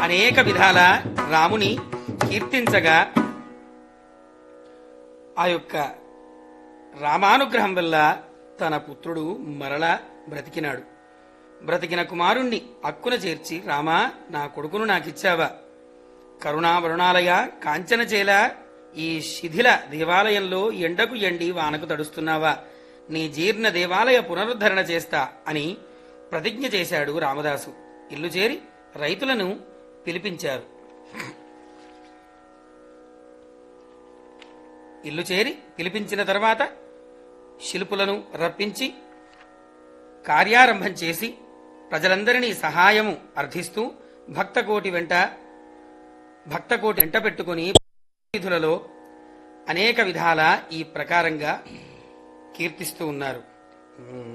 అనేక విధాల రాముని కీర్తించగా ఆ యొక్క రామానుగ్రహం వల్ల తన పుత్రుడు మరలా బ్రతికినాడు బ్రతికిన కుమారుణ్ణి అక్కున చేర్చి రామా నా కొడుకును నాకిచ్చావా కరుణావరుణాలయ కాంచనచేల ఈ శిథిల దేవాలయంలో ఎండకు ఎండి వానకు తడుస్తున్నావా నీ జీర్ణ దేవాలయ పునరుద్ధరణ చేస్తా అని ప్రతిజ్ఞ చేశాడు రామదాసు ఇల్లు చేరి రైతులను పిలిపించారు ఇల్లు చేరి పిలిపించిన తర్వాత శిల్పులను రప్పించి కార్యారంభం చేసి ప్రజలందరినీ సహాయము అర్థిస్తూ భక్తకోటి వెంట భక్తకోటి వెంట పెట్టుకుని వీధులలో అనేక విధాల ఈ ప్రకారంగా కీర్తిస్తూ ఉన్నారు